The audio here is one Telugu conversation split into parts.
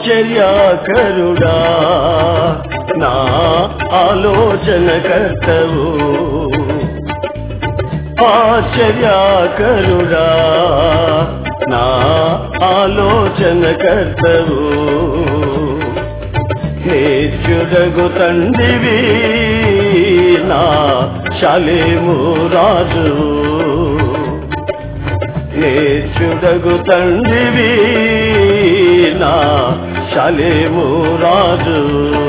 ఆశ్చర్యకరుడా నా ఆలోచన కర్తవు ఆశ్చర్యకరుడా నా ఆలోచన కర్తవు నేర్చుడగు తండ్రివి నా శాలేము రాజు నేర్చుడగు తండ్రివి నా శాలేము రాజు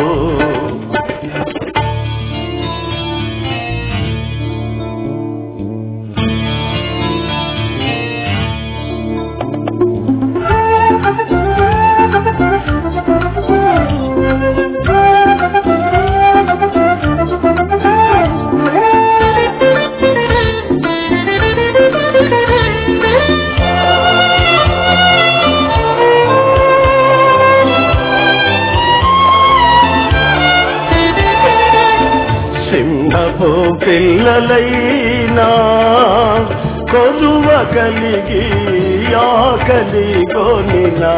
సింహపు పిల్లలైనా కొదువ కలిగి ఆకలి కొనినా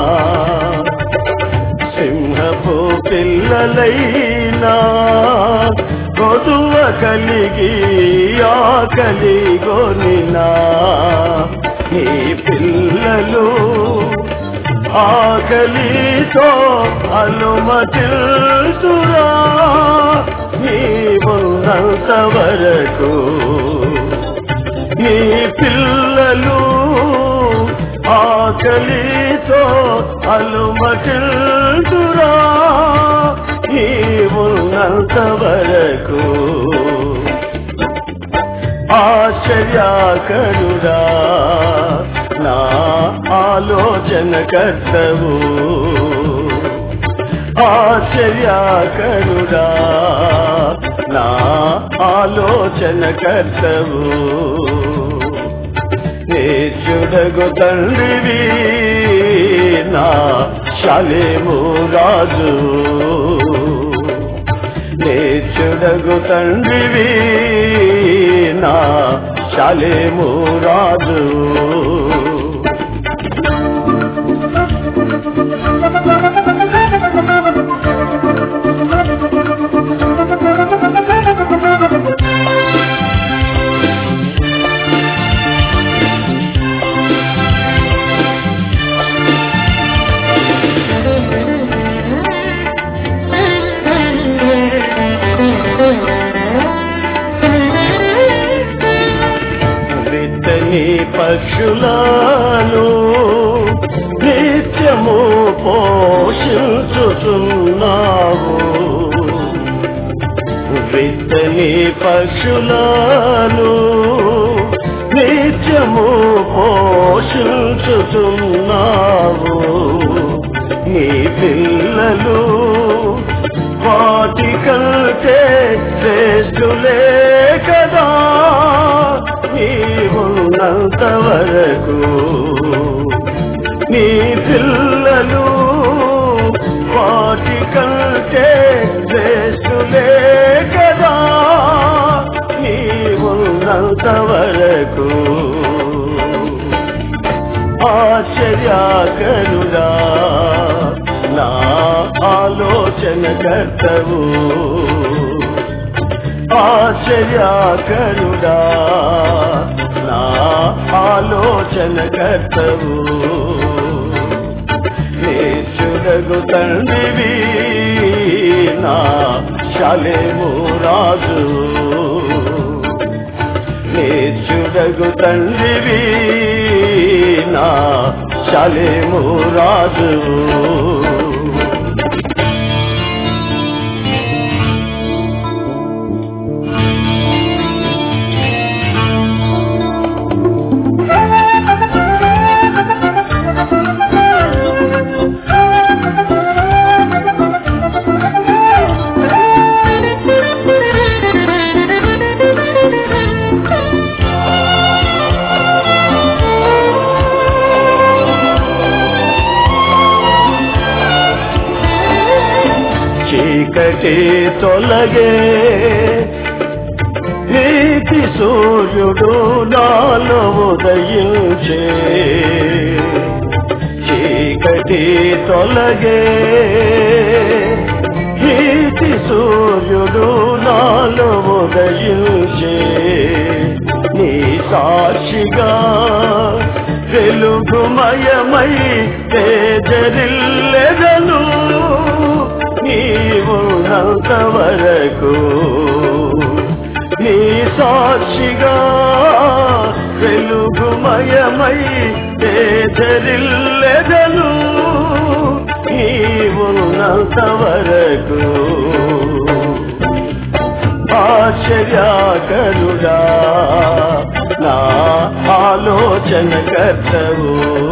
సింహపు పిల్లలైనా కొదువ కలిగి ఆకలి కొనినా ఈ పిల్లలు ఆకలితో అనుమతిల్తురా నీవున్నంత వరకు నీ పిల్లలు ఆకలితో అనుమతిల్తురా నీవున్నంత వరకు ఆశ్చర్యకరుడా నా ఆలోచన కర్తవు ఆశ్చర్యకరుడా నా ఆలోచన కర్తవు నేర్చుడగు తండ్రివి నా శాలేము రాజు నేర్చుడగు తండ్రివి నా శాలేము రాజు విత్తని పక్షులను నిత్యము పోషించుతున్నావు విత్తని పక్షులను నిత్యము పోషించుతున్నావు నీ పిల్లలు వాటి కంటే శ్రేష్ఠులే కదా నీవున్నంత వరకు నీ పిల్లలు వాటి కంటే శ్రేష్ఠులే కదా నీవున్నంత వరకు ఆశ్చర్యకరుడా నా ఆలోచన కర్తవు ఆశ్చర్యకరుడా నా ఆలోచన కర్తవు నేర్చుడగు తండ్రివి నా శాలేము రాజు నేర్చుడగు తండ్రివి నా శాలేము రాజు చీకటి తొలగే నీతి సూర్యుడు నాలో ఉదయించే చీకటి చీకటి తొలగే ఈటి సూర్యుడు నాలో ఉదయించే నీ సాక్షిగా వెలుగుమయమై తేజరిల్లెదను నీవున్నంత వరకు నీ సాక్షిగా వెలుగుమయమై తేజరిల్లెదను నీవున్నంత వరకు ఆశ్చర్యాకరుడా నా ఆలోచన కర్తవు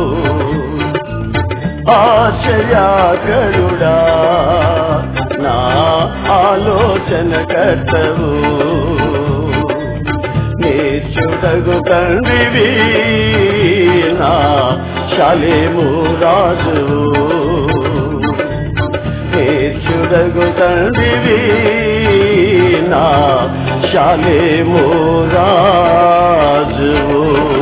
ఆశ్చర్యాకరుడా నా ఆలోచన కర్తవు నేర్చుటగు తండ్రివి నా శాలేము రాజు నేర్చుడగు తండ్రివి నా శాలేము రాజు